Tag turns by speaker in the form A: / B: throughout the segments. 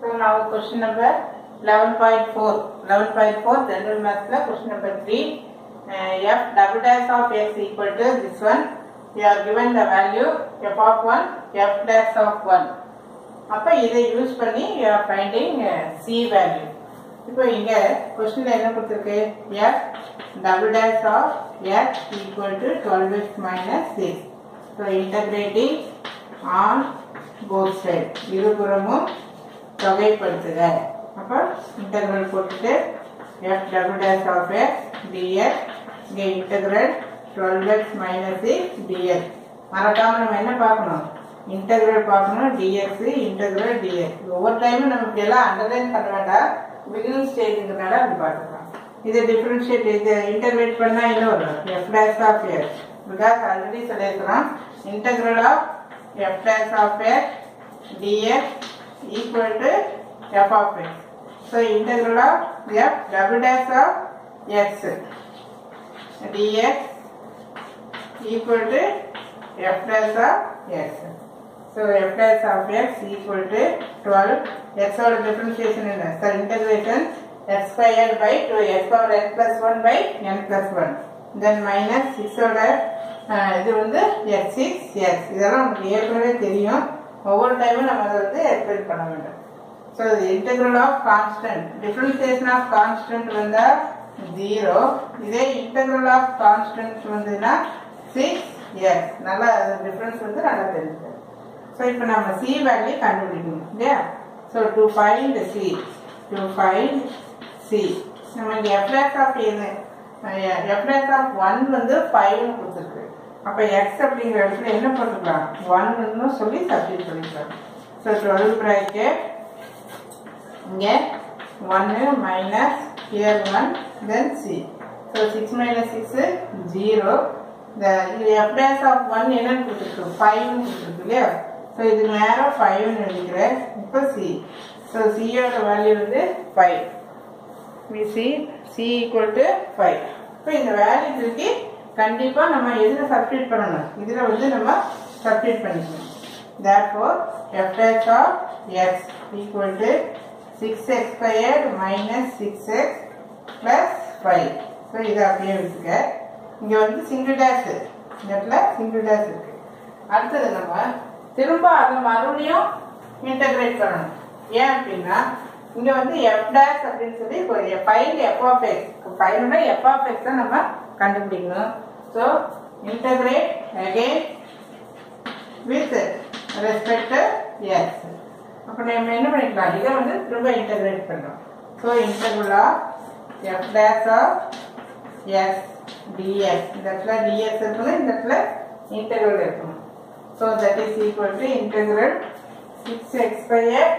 A: So now question number 11.4. 11.4 general maths la question number 3. Uh, f double dash of x equal to this one. We are given the value f of 1, f dash of 1. அப்ப இதை use பண்ணி you are finding uh, c value. இப்போ இங்க கொஸ்டின்ல என்ன கொடுத்திருக்கு f double dash of x equal to 12x minus 6. So integrating on both sides. இருபுறமும் தொகைப்படுத்துக அப்போ இன்டெக்ரல் போட்டுட்டு f double dash of x dx இங்கே இன்டெக்ரல் 12x minus 6 dx மறக்காம நம்ம என்ன பார்க்கணும் இன்டெக்ரல் பார்க்கணும் dx இன்டெக்ரல் dx ஒவ்வொரு டைமும் நம்ம இப்படி எல்லாம் அண்டர்லைன் பண்ண வேண்டாம் பிகினிங் ஸ்டேஜுங்கிறனால அப்படி பார்த்துக்கலாம் இதை டிஃபரன்ஷியேட் இது இன்டெகிரேட் பண்ணா என்ன வரும் f dash of x because already சொல்லியிருக்கிறோம் integral of f dash of x dx equal to f of x. So integral of f double dash of x dx equal to f dash of x. So f dash of x equal to 12. x ஓட differentiation என்ன? So integration x squared by 2 x power n plus 1 by n plus 1. Then minus 6 ஓட அஹ், இது வந்து x6 x இதெல்லாம் உங்களுக்கு ஏற்கனவே தெரியும் ஒவ்வொரு டைமும் நம்ம அதை வந்து எக்ஸ்பிளைன் பண்ண வேண்டும் ஸோ இது integral of constant differentiation of constant வந்தா ஜீரோ இதே இன்டெகிரல் ஆஃப் கான்ஸ்டன்ட் வந்ததுன்னா சிக்ஸ் எக்ஸ் நல்லா டிஃபரன்ஸ் வந்து நல்லா தெரிஞ்சது ஸோ இப்போ நம்ம சி வேல்யூ கண்டுபிடிக்கணும் இல்லையா so to find c to find c நம்ம இங்கே எஃப்ரேஸ் ஆஃப் என்ன எஃப்ரேஸ் ஆஃப் ஒன் வந்து ஃபைவ்னு கொடுத்துருக்கு அப்போ எக்ஸ் அப்படிங்கிற இடத்துல என்ன போட்டுக்கலாம் ஒன்னு சொல்லி சப்ஸ்டிட் பண்ணிக்கலாம் ஸோ டுவெல் ப்ராக்கெட் இங்கே ஒன்று minus here one then c so six minus six zero இந்த இது எஃப் டேஸ் ஆஃப் ஒன் என்னன்னு கொடுத்துருக்கு ஃபைவ்னு கொடுத்துருக்கு இல்லையா ஸோ இதுக்கு நேரம் ஃபைவ்னு எழுதிக்கிறேன் இப்போ சி ஸோ சியோட வேல்யூ வந்து five we see c equal to 5 இப்போ இந்த வேல்யூ தூக்கி கண்டிப்பா நம்ம எதுல சப்ஸ்டிட் பண்ணணும் இதுல வந்து நம்ம சப்ஸ்டிட் பண்ணிக்கணும் therefore f dash of x equal to 6x squared minus 6x plus 5 so இதை அப்படியே வச்சுக்க இங்க வந்து சிங்கிள் டேஷ் இந்த இடத்துல சிங்கிள் டேஷ் இருக்கு அடுத்தது நம்ம திரும்ப அதை மறுபடியும் இன்டகிரேட் பண்ணணும் ஏன் அப்படின்னா இங்க வந்து எஃப் டேஷ் அப்படின்னு சொல்லி ஃபைண்ட் எஃப் ஆஃப் எக்ஸ் ஃபைனோட எஃப் ஆஃப் எக்ஸ் தான் நம்ம கண்டுபிடிக்கணும் so integrate again with respect x அப்போ நம்ம என்ன பண்ணிக்கலாம் இதை வந்து திரும்ப இன்டகிரேட் பண்ணுறோம் so integral of f dash of x dx இந்த இடத்துல டிஎக்ஸ் இருக்கணும் இந்த இடத்துல இன்டகிரல் இருக்கணும் so that is equal to integral six x square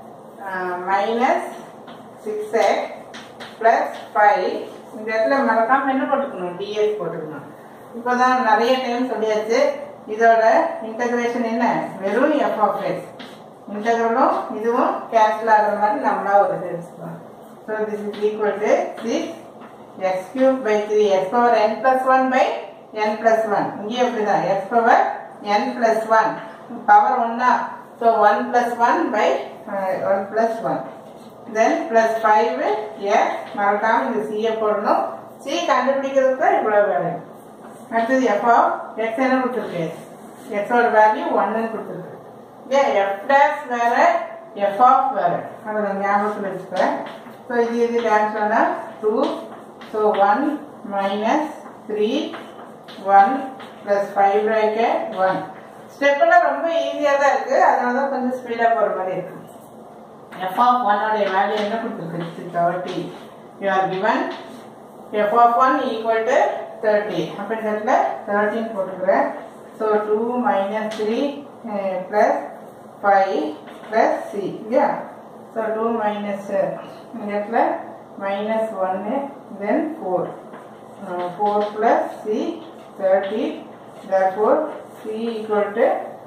A: minus six x plus five இந்த இடத்துல மறக்காம என்ன போட்டுக்கணும் டிஎஸ் போட்டுக்கணும் இப்போதான் நிறைய டைம் சொல்லியாச்சு இதோட இன்டகிரேஷன் என்ன வெறும் எஃப் ஆஃப் எக்ஸ் இன்டகிரலும் இதுவும் கேன்சல் ஆகுற மாதிரி நம்மளா ஒரு தெரிஞ்சுக்கலாம் so this is equal to six x cube by three x power n plus one by n plus one இங்கேயும் அப்படிதான் x power n plus one power ஒன்னா so one plus one by one plus one then plus five x மறக்காம இந்த சியை போடணும் C கண்டுபிடிக்கிறதுக்கு தான் இவ்வளோ வேலை அடுத்தது எஃப் ஆஃப் எக்ஸ் என்ன கொடுத்துருக்கு எக்ஸோட வேல்யூ ஒன்னு கொடுத்துருக்கு ஏன் எஃப் டேஷ் வேற எஃப் ஆஃப் வேற அதை நான் ஞாபகத்தில் வச்சுக்கிறேன் ஸோ இது இது கேன்சல் ஆனால் two so one minus three one plus five bracket one ஸ்டெப்பெல்லாம் ரொம்ப ஈஸியாக தான் இருக்குது அதனால தான் கொஞ்சம் ஸ்பீடாக போகிற மாதிரி இருக்கு எஃப் ஆஃப் ஒன்னோடைய வேல்யூ என்ன கொடுத்துருக்கு thirty you are given f of one equal to thirty அப்போ இந்த இடத்துல தேர்ட்டின் போட்டுக்கிறேன் so two minus three plus five plus c இல்லையா ஸோ டூ மைனஸ் இந்த இடத்துல மைனஸ் ஒன்று then four four plus c thirty therefore c equal to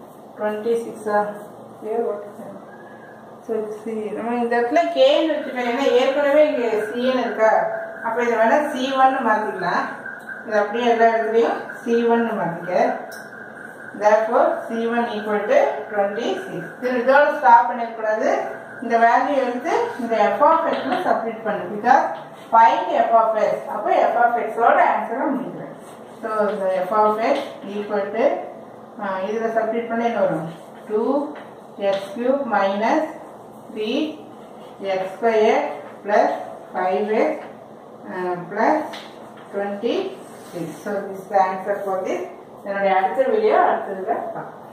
A: 26 here what is that? so c நம்ம இந்த இடத்துல k ன்னு வச்சுக்கலாம் ஏன்னா ஏற்கனவே இங்க c ன்னு இருக்கா அப்ப இதை வேணா c1 ன்னு மாத்திக்கலாம் இது அப்படியே எல்லா இடத்துலயும் c1 ன்னு மாத்திக்க therefore c1 equal to 26 இது இதோட ஸ்டாப் பண்ணிடக்கூடாது இந்த வேல்யூ எடுத்து இந்த எஃப் ஆஃப் எக்ஸ்ல சப்ஸ்டிட் பண்ணு because find f of x அப்போ எஃப் ஆஃப் எக்ஸோட ஆன்சரை முடிக்கிறேன் ஸோ இந்த f of x equal to இதில் சப்ஸ்டிட் பண்ண என்ன வரும் two x cube minus three x square plus five x plus twenty six so this answer for this என்னுடைய அடுத்த வீடியோ அடுத்ததில் பார்க்கலாம்